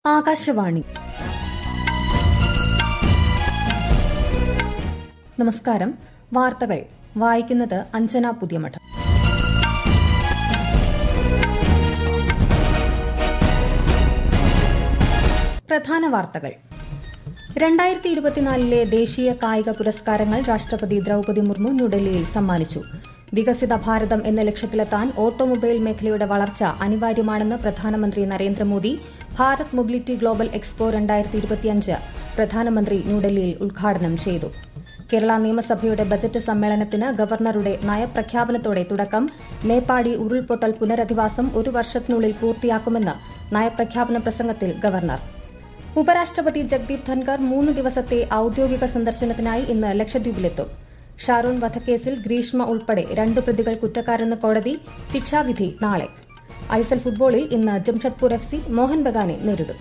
ആകാശവാണി നമസ്കാരം വാർത്തകൾ വായിക്കുന്നത് അഞ്ജന പുതിയമഠം പ്രധാന വാർത്തകൾ രണ്ടായിരത്തി ഇരുപത്തിനാലിലെ ദേശീയ കായിക പുരസ്കാരങ്ങൾ രാഷ്ട്രപതി ദ്രൌപദി മുർമു ന്യൂഡൽഹിയിൽ സമ്മാനിച്ചു വികസിത ഭാരതം എന്ന ലക്ഷ്യത്തിലെത്താൻ ഓട്ടോമൊബൈൽ മേഖലയുടെ വളർച്ച അനിവാര്യമാണെന്ന് പ്രധാനമന്ത്രി Narendra Modi Bharat mobility global expo രണ്ടായിരത്തി ഇരുപത്തിയഞ്ച് പ്രധാനമന്ത്രി ന്യൂഡൽഹിയിൽ ഉദ്ഘാടനം ചെയ്തു കേരള നിയമസഭയുടെ ബജറ്റ് സമ്മേളനത്തിന് ഗവർണറുടെ നയപ്രഖ്യാപനത്തോടെ തുടക്കം മേപ്പാടി ഉരുൾപൊട്ടൽ പുനരധിവാസം ഒരു വർഷത്തിനുള്ളിൽ പൂർത്തിയാക്കുമെന്ന് നയപ്രഖ്യാപന പ്രസംഗത്തിൽ ഗവർണർ ഉപരാഷ്ട്രപതി ജഗ്ദീപ് ധൻകർ മൂന്ന് ദിവസത്തെ ഔദ്യോഗിക സന്ദർശനത്തിനായി ഇന്ന് ലക്ഷദ്വീപിലെത്തും ഷാറൂൺ വധക്കേസിൽ ഗ്രീഷ്മ ഉൾപ്പെടെ രണ്ട് പ്രതികൾ കുറ്റക്കാരെന്ന് കോടതി ശിക്ഷാവിധി നാളെ ഐസൽ ഫുട്ബോളിൽ ഇന്ന് ജംഷഡ്പൂർ എഫ് സി മോഹൻ ബഗാനെ നേരിടും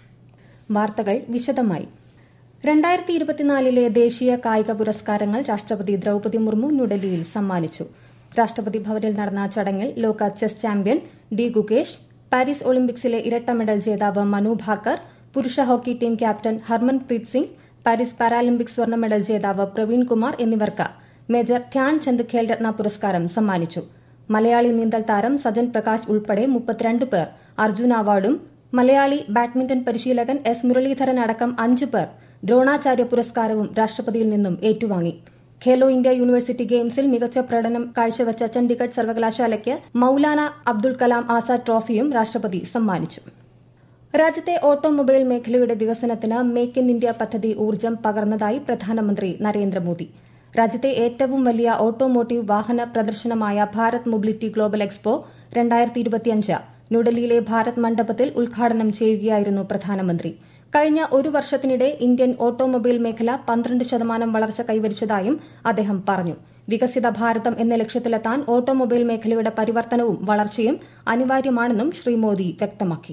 വാർത്തകൾ വിശദമായി രണ്ടായിരത്തി ഇരുപത്തിനാലിലെ ദേശീയ കായിക പുരസ്കാരങ്ങൾ രാഷ്ട്രപതി ദ്രൌപദി മുർമു ന്യൂഡൽഹിയിൽ സമ്മാനിച്ചു രാഷ്ട്രപതി ഭവനിൽ നടന്ന ചടങ്ങിൽ ലോക chess champion D Gukesh Paris ഒളിമ്പിക്സിലെ ഇരട്ട മെഡൽ ജേതാവ് മനു ഭാക്കർ പുരുഷ hockey team captain Harmanpreet Singh Paris Paralympic സ്വർണ്ണ മെഡൽ ജേതാവ് പ്രവീൺ കുമാർ എന്നിവർക്ക് മേജർ ധ്യാൻ ചന്ദ് ഖേൽ രത്ന പുരസ്കാരം സമ്മാനിച്ചു മലയാളി നീന്തൽ താരം സജൻ പ്രകാശ് ഉൾപ്പെടെ മുപ്പത്തിരണ്ട് പേർ അർജുന അവാർഡും മലയാളി ബാഡ്മിന്റൺ പരിശീലകൻ എസ് മുരളീധരൻ അടക്കം അഞ്ച് പേർ ദ്രോണാചാര്യ പുരസ്കാരവും രാഷ്ട്രപതിയിൽ നിന്നും ഏറ്റുവാങ്ങി ഖേലോ ഇന്ത്യ യൂണിവേഴ്സിറ്റി ഗെയിംസിൽ മികച്ച പ്രകടനം കാഴ്ചവച്ച ചണ്ഡിഗഡ് സർവകലാശാലയ്ക്ക് മൌലാന അബ്ദുൽ കലാം ആസാദ് ട്രോഫിയും രാഷ്ട്രപതി സമ്മാനിച്ചു രാജ്യത്തെ ഓട്ടോമൊബൈൽ മേഖലയുടെ വികസനത്തിന് മേക്ക് ഇൻ ഇന്ത്യ പദ്ധതി ഊർജ്ജം പകർന്നതായി പ്രധാനമന്ത്രി നരേന്ദ്രമോദി രാജ്യത്തെ ഏറ്റവും വലിയ ഓട്ടോമോട്ടീവ് വാഹന പ്രദർശനമായ ഭാരത് മൊബിലിറ്റി ഗ്ലോബൽ എക്സ്പോ രണ്ടായിരത്തി ഇരുപത്തിയഞ്ച് ന്യൂഡൽഹിയിലെ ഭാരത് മണ്ഡപത്തിൽ ഉദ്ഘാടനം ചെയ്യുകയായിരുന്നു പ്രധാനമന്ത്രി കഴിഞ്ഞ ഒരു വർഷത്തിനിടെ ഇന്ത്യൻ ഓട്ടോമൊബൈൽ മേഖല പന്ത്രണ്ട് ശതമാനം വളർച്ച കൈവരിച്ചതായും അദ്ദേഹം പറഞ്ഞു വികസിത ഭാരതം എന്ന ലക്ഷ്യത്തിലെത്താൻ ഓട്ടോമൊബൈൽ മേഖലയുടെ പരിവർത്തനവും വളർച്ചയും അനിവാര്യമാണെന്നും ശ്രീ മോദി വ്യക്തമാക്കി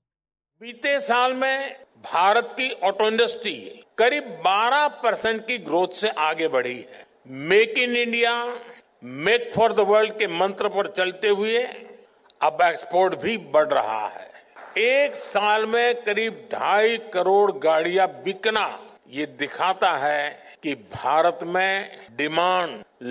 बीते साल में भारत की ऑटो इंडस्ट्री करीब 12 परसेंट की ग्रोथ से आगे बढ़ी है make in India make for the world के मंत्र पर चलते हुए अब एक्सपोर्ट भी बढ़ रहा है एक साल में करीब ढाई करोड़ गाड़ियां बिकना ये दिखाता है कि भारत में डिमांड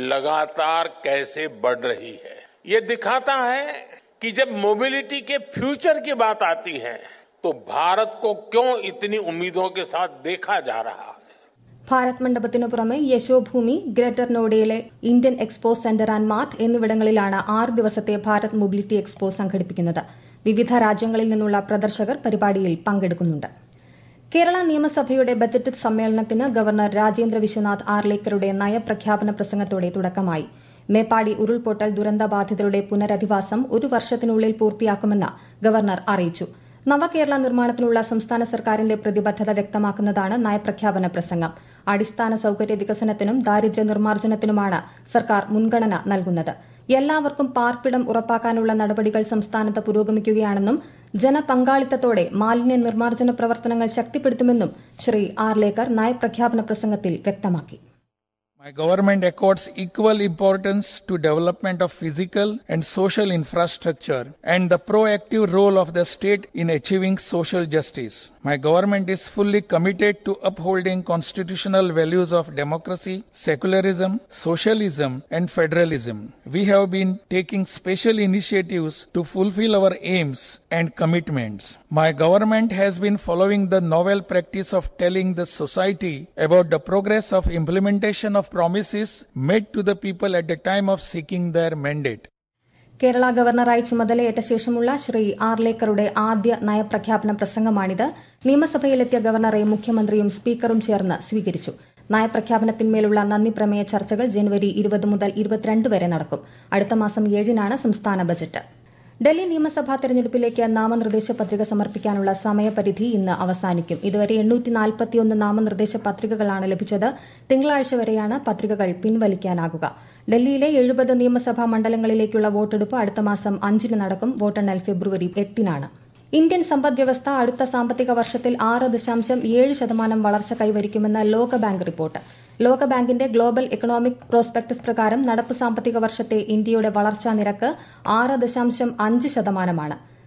लगातार कैसे बढ़ रही है ये दिखाता है कि जब मोबिलिटी के फ्यूचर की बात आती है तो भारत को क्यों इतनी उम्मीदों के साथ देखा जा रहा है ഭാരത് മണ്ഡപത്തിനു പുറമെ യശോഭൂമി ഗ്രേറ്റർ നോയിഡയിലെ Indian expo centre and mart എന്നിവിടങ്ങളിലാണ് ആറ് ദിവസത്തെ ഭാരത് മൊബിലിറ്റി എക്സ്പോ സംഘടിപ്പിക്കുന്നത് വിവിധ രാജ്യങ്ങളിൽ നിന്നുള്ള പ്രദർശകർ പരിപാടിയിൽ പങ്കെടുക്കുന്നുണ്ട് കേരള നിയമസഭയുടെ ബജറ്റ് സമ്മേളനത്തിന് ഗവർണർ രാജേന്ദ്ര വിശ്വനാഥ് ആർലേക്കറുടെ നയപ്രഖ്യാപന പ്രസംഗത്തോടെ തുടക്കമായി മേപ്പാടി ഉരുൾപൊട്ടൽ ദുരന്തബാധിതരുടെ പുനരധിവാസം ഒരു വർഷത്തിനുള്ളിൽ പൂർത്തിയാക്കുമെന്ന് ഗവർണർ അറിയിച്ചു നവകേരള നിർമ്മാണത്തിനുള്ള സംസ്ഥാന സർക്കാരിന്റെ പ്രതിബദ്ധത വ്യക്തമാക്കുന്നതാണ് നയപ്രഖ്യാപന പ്രസംഗം അടിസ്ഥാന സൌകര്യ വികസനത്തിനും ദാരിദ്ര്യ നിർമ്മാർജ്ജനത്തിനുമാണ് സർക്കാർ മുൻഗണന നൽകുന്നത് എല്ലാവർക്കും പാർപ്പിടം ഉറപ്പാക്കാനുള്ള നടപടികൾ സംസ്ഥാനത്ത് പുരോഗമിക്കുകയാണെന്നും ജനപങ്കാളിത്തത്തോടെ മാലിന്യ നിർമ്മാർജ്ജന പ്രവർത്തനങ്ങൾ ശക്തിപ്പെടുത്തുമെന്നും ശ്രീ ആർലേക്കർ നയപ്രഖ്യാപന പ്രസംഗത്തിൽ വ്യക്തമാക്കി My government accords equal importance to development of physical and social infrastructure and the proactive role of the state in achieving social justice. My government is fully committed to upholding constitutional values of democracy, secularism, socialism and federalism. We have been taking special initiatives to fulfill our aims and commitments. My government has been following the novel practice of telling the society about the progress of implementation of promises made to the people at the time of seeking their mandate. Kerala ഗവർണറായി ചുമതലയേറ്റ ശേഷമുള്ള ശ്രീ ആർലേക്കറുടെ ആദ്യ നയപ്രഖ്യാപന പ്രസംഗമാണിത് നിയമസഭയിലെത്തിയ ഗവർണറെ മുഖ്യമന്ത്രിയും സ്പീക്കറും ചേർന്ന് സ്വീകരിച്ചു നയപ്രഖ്യാപനത്തിന്മേലുള്ള നന്ദി പ്രമേയ ചർച്ചകൾ ജനുവരി ഇരുപത് മുതൽ ഇരുപത്തിരണ്ട് വരെ നടക്കും അടുത്ത മാസം ഏഴിനാണ് സംസ്ഥാന ബജറ്റ് ഡൽഹി നിയമസഭാ തെരഞ്ഞെടുപ്പിലേക്ക് നാമനിർദ്ദേശ പത്രിക സമർപ്പിക്കാനുള്ള സമയപരിധി ഇന്ന് അവസാനിക്കും ഇതുവരെ എണ്ണൂറ്റി നാൽപ്പത്തിയൊന്ന് നാമനിർദ്ദേശ പത്രികകളാണ് ലഭിച്ചത് തിങ്കളാഴ്ച വരെയാണ് പത്രികകൾ പിൻവലിക്കാനാകുക ഡൽഹിയിലെ എഴുപത് നിയമസഭാ മണ്ഡലങ്ങളിലേക്കുള്ള വോട്ടെടുപ്പ് അടുത്ത മാസം അഞ്ചിന് നടക്കും വോട്ടെണ്ണൽ ഫെബ്രുവരി എട്ടിനാണ് ഇന്ത്യൻ സമ്പദ്വ്യവസ്ഥ അടുത്ത സാമ്പത്തിക വർഷത്തിൽ ആറ് ദശാംശം ഏഴ് ശതമാനം വളർച്ച കൈവരിക്കുമെന്ന് ലോകബാങ്ക് റിപ്പോർട്ട് ലോകബാങ്കിന്റെ ഗ്ലോബൽ എക്കണോമിക് പ്രോസ്പെക്ടസ് പ്രകാരം നടപ്പ് സാമ്പത്തിക വർഷത്തെ ഇന്ത്യയുടെ വളർച്ചാ നിരക്ക് ആറ് ദശാംശം അഞ്ച് ശതമാനമാണ്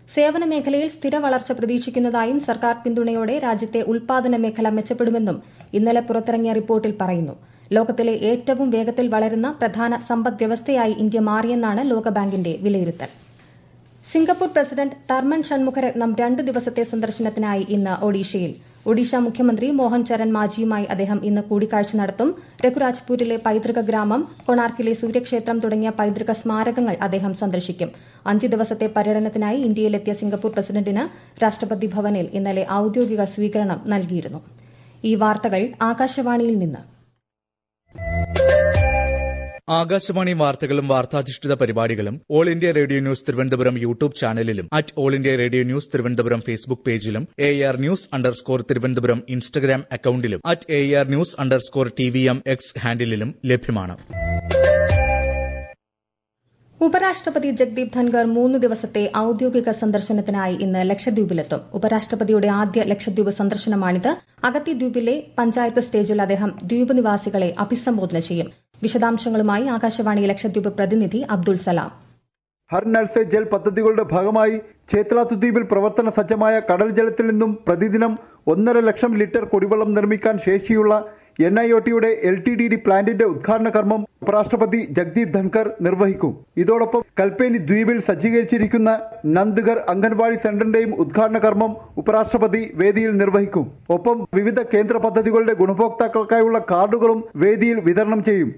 സേവന മേഖലയിൽ സ്ഥിര വളർച്ച പ്രതീക്ഷിക്കുന്നതായും സർക്കാർ പിന്തുണയോടെ രാജ്യത്തെ ഉൽപാദന മേഖല മെച്ചപ്പെടുമെന്നും ഇന്നലെ പുറത്തിറങ്ങിയ റിപ്പോർട്ടിൽ പറയുന്നു ലോകത്തിലെ ഏറ്റവും വേഗത്തിൽ വളരുന്ന പ്രധാന സമ്പദ് വ്യവസ്ഥയായി ഇന്ത്യ മാറിയെന്നാണ് ലോകബാങ്കിന്റെ വിലയിരുത്തൽ സിംഗപ്പൂർ പ്രസിഡന്റ് തർമൻ ഷൺമുഖരത്നം രണ്ട് ദിവസത്തെ സന്ദർശനത്തിനായി ഇന്ന് ഒഡീഷയിൽ ഒഡീഷ മുഖ്യമന്ത്രി മോഹൻ ചരൺ മാജിയുമായി അദ്ദേഹം ഇന്ന് കൂടിക്കാഴ്ച നടത്തും രഘുരാജ്പൂരിലെ പൈതൃക ഗ്രാമം കൊണാർക്കിലെ സൂര്യക്ഷേത്രം തുടങ്ങിയ പൈതൃക സ്മാരകങ്ങൾ അദ്ദേഹം സന്ദർശിക്കും അഞ്ച് ദിവസത്തെ പര്യടനത്തിനായി ഇന്ത്യയിലെത്തിയ സിംഗപ്പൂർ പ്രസിഡന്റിന് രാഷ്ട്രപതി ഭവനിൽ ഇന്നലെ ഔദ്യോഗിക സ്വീകരണം നൽകിയിരുന്നു ഈ വാർത്തകൾ ആകാശവാണിയിൽ നിന്ന് ആകാശവാണി വാർത്തകളും വാർത്താധിഷ്ഠിത പരിപാടികളും all India radio news Thiruvananthapuram YouTube ചാനലിലും at all India radio news Thiruvananthapuram Facebook പേജിലും A R news underscore Thiruvananthapuram Instagram അക്കൌണ്ടിലും at A R news underscore T V M X ഹാൻഡിലും ലഭ്യമാണ് ഉപരാഷ്ട്രപതി ജഗ്ദീപ് ധൻഖർ മൂന്ന് ദിവസത്തെ ഔദ്യോഗിക സന്ദർശനത്തിനായി ഇന്ന് ലക്ഷദ്വീപിലെത്തും ഉപരാഷ്ട്രപതിയുടെ ആദ്യ ലക്ഷദ്വീപ് സന്ദർശനമാണിത് അഗത്തി ദ്വീപിലെ പഞ്ചായത്ത് സ്റ്റേജിൽ അദ്ദേഹം ദ്വീപ് നിവാസികളെ അഭിസംബോധന ചെയ്യും വിശദാംശങ്ങളുമായി ആകാശവാണി ലക്ഷദ്വീപ് പ്രതിനിധി അബ്ദുൾ സലാം ഹർ നൽ സെ ജൽ പദ്ധതികളുടെ ഭാഗമായി ചേത്ലാത്തു ദ്വീപിൽ പ്രവർത്തന സജ്ജമായ കടൽ ജലത്തിൽ നിന്നും പ്രതിദിനം ഒന്നര ലക്ഷം ലിറ്റർ കുടിവെള്ളം നിർമ്മിക്കാൻ ശേഷിയുള്ള എൻ ഐ ഒ ടിയുടെ എൽ ടി ഡി ഡി പ്ലാന്റിന്റെ ഉദ്ഘാടന കർമ്മം ഉപരാഷ്ട്രപതി ജഗ്ദീപ് ധൻകർ നിർവഹിക്കും ഇതോടൊപ്പം കൽപ്പേനി ദ്വീപിൽ സജ്ജീകരിച്ചിരിക്കുന്ന നന്ദ്ഗർ അംഗൻവാടി സെന്ററിന്റെയും ഉദ്ഘാടന കർമ്മം ഉപരാഷ്ട്രപതി വേദിയിൽ നിർവഹിക്കും ഒപ്പം വിവിധ കേന്ദ്ര പദ്ധതികളുടെ ഗുണഭോക്താക്കൾക്കായുള്ള കാർഡുകളും വേദിയിൽ വിതരണം ചെയ്യും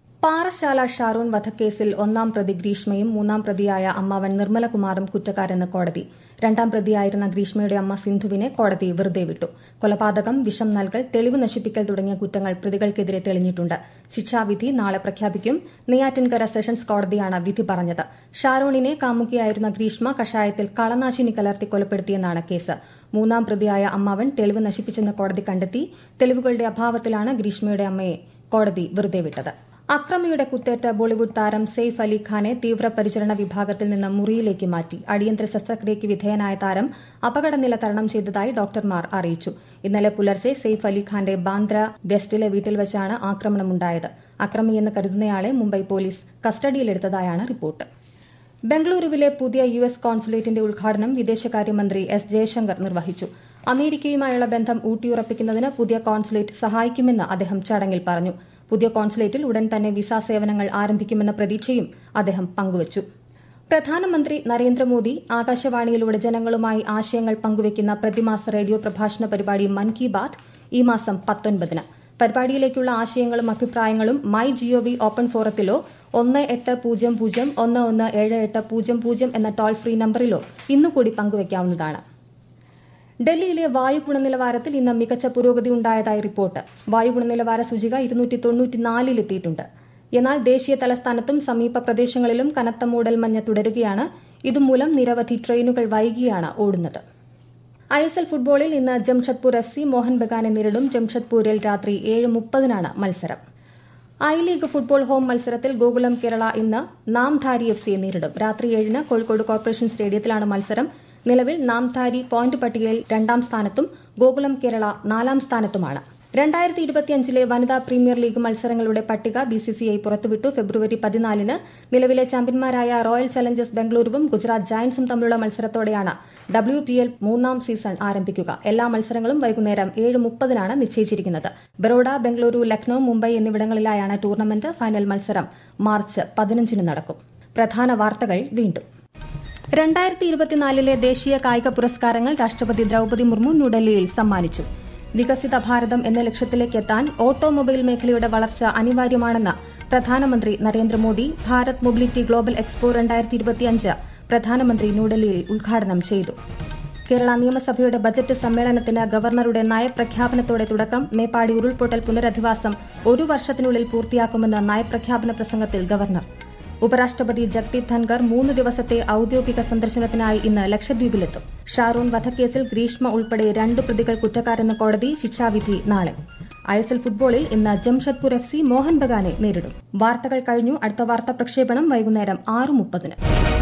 പാറശാല ഷാറൂൺ വധക്കേസിൽ ഒന്നാം പ്രതി ഗ്രീഷ്മയും മൂന്നാം പ്രതിയായ അമ്മാവൻ നിർമ്മലകുമാറും കുറ്റക്കാരെന്ന് കോടതി രണ്ടാം പ്രതിയായിരുന്ന ഗ്രീഷ്മയുടെ അമ്മ സിന്ധുവിനെ കോടതി വെറുതെ വിട്ടു കൊലപാതകം വിഷം നൽകൽ തെളിവ് നശിപ്പിക്കൽ തുടങ്ങിയ കുറ്റങ്ങൾ പ്രതികൾക്കെതിരെ തെളിഞ്ഞിട്ടുണ്ട് ശിക്ഷാവിധി നാളെ പ്രഖ്യാപിക്കും നെയ്യാറ്റിൻകര സെഷൻസ് കോടതിയാണ് വിധി പറഞ്ഞത് ഷാരോണിനെ കാമുകിയായിരുന്ന ഗ്രീഷ്മ കഷായത്തിൽ കളനാശിനി കലർത്തി കൊലപ്പെടുത്തിയെന്നാണ് കേസ് മൂന്നാം പ്രതിയായ അമ്മാവൻ തെളിവ് നശിപ്പിച്ചെന്ന് കോടതി കണ്ടെത്തി തെളിവുകളുടെ അഭാവത്തിലാണ് ഗ്രീഷ്മയുടെ അമ്മയെ കോടതി വെറുതെ വിട്ടത് അക്രമിയുടെ കുത്തേറ്റ ബോളിവുഡ് താരം സെയ്ഫ് അലി ഖാനെ തീവ്രപരിചരണ വിഭാഗത്തിൽ നിന്ന് മുറിയിലേക്ക് മാറ്റി അടിയന്തര ശസ്ത്രക്രിയയ്ക്ക് വിധേയനായ താരം അപകടനില തരണം ചെയ്തതായി ഡോക്ടർമാർ അറിയിച്ചു ഇന്നലെ പുലർച്ചെ സെയ്ഫ് അലി ഖാന്റെ ബാന്ദ്ര വെസ്റ്റിലെ വീട്ടിൽ വെച്ചാണ് ആക്രമണമുണ്ടായത് അക്രമിയെന്ന് കരുതുന്നയാളെ മുംബൈ പോലീസ് കസ്റ്റഡിയിലെടുത്തതായാണ് റിപ്പോർട്ട് ബംഗളൂരുവിലെ പുതിയ യു എസ് കോൺസുലേറ്റിന്റെ ഉദ്ഘാടനം വിദേശകാര്യമന്ത്രി എസ് ജയശങ്കർ നിർവഹിച്ചു അമേരിക്കയുമായുള്ള ബന്ധം ഊട്ടിയുറപ്പിക്കുന്നതിന് പുതിയ കോൺസുലേറ്റ് സഹായിക്കുമെന്ന് അദ്ദേഹം ചടങ്ങിൽ പറഞ്ഞു പുതിയ കോൺസുലേറ്റിൽ ഉടൻ തന്നെ വിസ സേവനങ്ങൾ ആരംഭിക്കുമെന്ന പ്രതീക്ഷയും അദ്ദേഹം പങ്കുവച്ചു പ്രധാനമന്ത്രി നരേന്ദ്രമോദി ആകാശവാണിയിലൂടെ ജനങ്ങളുമായി ആശയങ്ങൾ പങ്കുവയ്ക്കുന്ന പ്രതിമാസ റേഡിയോ പ്രഭാഷണ പരിപാടി മൻ കി ബാത് ഈ മാസം പത്തൊൻപതിന് പരിപാടിയിലേക്കുള്ള ആശയങ്ങളും അഭിപ്രായങ്ങളും മൈ ജിഒവി ഓപ്പൺ ഫോറത്തിലോ ഒന്ന് എട്ട് പൂജ്യം പൂജ്യം ഒന്ന് ഒന്ന് ഏഴ് എട്ട് പൂജ്യം പൂജ്യം എന്ന ടോൾ ഫ്രീ നമ്പറിലോ ഇന്നുകൂടി പങ്കുവയ്ക്കാവുന്നതാണ് ഡൽഹിയിലെ വായു ഗുണനിലവാരത്തിൽ ഇന്ന് മികച്ച പുരോഗതി ഉണ്ടായതായി റിപ്പോർട്ട് വായു ഗുണനിലവാര സൂചിക ഇരുന്നൂറ്റി തൊണ്ണൂറ്റിനാലിലെത്തിയിട്ടുണ്ട് എന്നാൽ ദേശീയ തലസ്ഥാനത്തും സമീപ പ്രദേശങ്ങളിലും കനത്ത മൂടൽമഞ്ഞ് തുടരുകയാണ് ഇതുമൂലം നിരവധി ട്രെയിനുകൾ വൈകിയാണ് ഓടുന്നത് ഐ എസ് എൽ ഫുട്ബോളിൽ ഇന്ന് ജംഷഡ്പൂർ എഫ് സി മോഹൻ ബഗാനെ നേരിടും ജംഷഡ്പൂരിൽ രാത്രി ഏഴ് മുപ്പതിനാണ് മത്സരം ഐ ലീഗ് ഫുട്ബോൾ ഹോം മത്സരത്തിൽ ഗോകുലം കേരള ഇന്ന് നാംധാരി എഫ് സിയെ നേരിടും രാത്രി ഏഴിന് കോഴിക്കോട് കോർപ്പറേഷൻ സ്റ്റേഡിയത്തിലാണ് മത്സരം നിലവിൽ നാംധാരി പോയിന്റ് പട്ടികയിൽ രണ്ടാം സ്ഥാനത്തും ഗോകുലം കേരള നാലാം സ്ഥാനത്തുമാണ് രണ്ടായിരത്തി ഇരുപത്തിയഞ്ചിലെ വനിതാ പ്രീമിയർ ലീഗ് മത്സരങ്ങളുടെ പട്ടിക ബിസിസിഐ പുറത്തുവിട്ടു ഫെബ്രുവരി പതിനാലിന് നിലവിലെ ചാമ്പ്യന്മാരായ റോയൽ ചലഞ്ചേഴ്സ് ബംഗളൂരുവും ഗുജറാത്ത് ജയന്റ്സും തമ്മിലുള്ള മത്സരത്തോടെയാണ് ഡബ്ല്യു പി എൽ മൂന്നാം സീസൺ ആരംഭിക്കുക എല്ലാ മത്സരങ്ങളും വൈകുന്നേരം ഏഴ് മുപ്പതിനാണ് നിശ്ചയിച്ചിരിക്കുന്നത് ബറോഡ ബംഗളൂരു ലക്നൌ മുംബൈ എന്നിവിടങ്ങളിലായാണ് ടൂർണമെന്റ് ഫൈനൽ മത്സരം മാർച്ച് പതിനഞ്ചിന് നടക്കും പ്രധാന വാർത്തകൾ വീണ്ടും രണ്ടായിരത്തി ഇരുപത്തിനാലിലെ ദേശീയ കായിക പുരസ്കാരങ്ങൾ രാഷ്ട്രപതി ദ്രൌപതി മുർമു ന്യൂഡൽഹിയിൽ സമ്മാനിച്ചു വികസിത ഭാരതം എന്ന ലക്ഷ്യത്തിലേക്ക് എത്താൻ ഓട്ടോമൊബൈൽ മേഖലയുടെ വളർച്ച അനിവാര്യമാണെന്ന് പ്രധാനമന്ത്രി Narendra Modi Bharat mobility global expo രണ്ടായിരത്തി ഇരുപത്തിയഞ്ച് പ്രധാനമന്ത്രി ന്യൂഡൽഹിയിൽ ഉദ്ഘാടനം ചെയ്തു കേരള നിയമസഭയുടെ ബജറ്റ് സമ്മേളനത്തിന് ഗവർണറുടെ നയപ്രഖ്യാപനത്തോടെ തുടക്കം മേപ്പാടി ഉരുൾപൊട്ടൽ പുനരധിവാസം ഒരു വർഷത്തിനുള്ളിൽ പൂർത്തിയാക്കുമെന്ന് നയപ്രഖ്യാപന പ്രസംഗത്തിൽ ഗവർണർ ഉപരാഷ്ട്രപതി ജഗ്ദീപ് ധൻകർ മൂന്ന് ദിവസത്തെ ഔദ്യോഗിക സന്ദർശനത്തിനായി ഇന്ന് ലക്ഷദ്വീപിലെത്തും ഷാറൂൺ വധക്കേസിൽ ഗ്രീഷ്മ ഉൾപ്പെടെ രണ്ട് പ്രതികൾ കുറ്റക്കാരെന്ന കോടതി ശിക്ഷാവിധി നാളെ ഐഎസ്എൽ ഫുട്ബോളിൽ ഇന്ന് ജംഷഡ്പൂർ എഫ് സി മോഹൻ ബഗാനെ നേരിടും വാർത്തകൾ കഴിഞ്ഞു അടുത്ത വാർത്താ പ്രക്ഷേപണം വൈകുന്നേരം ആറ് മുപ്പതിന്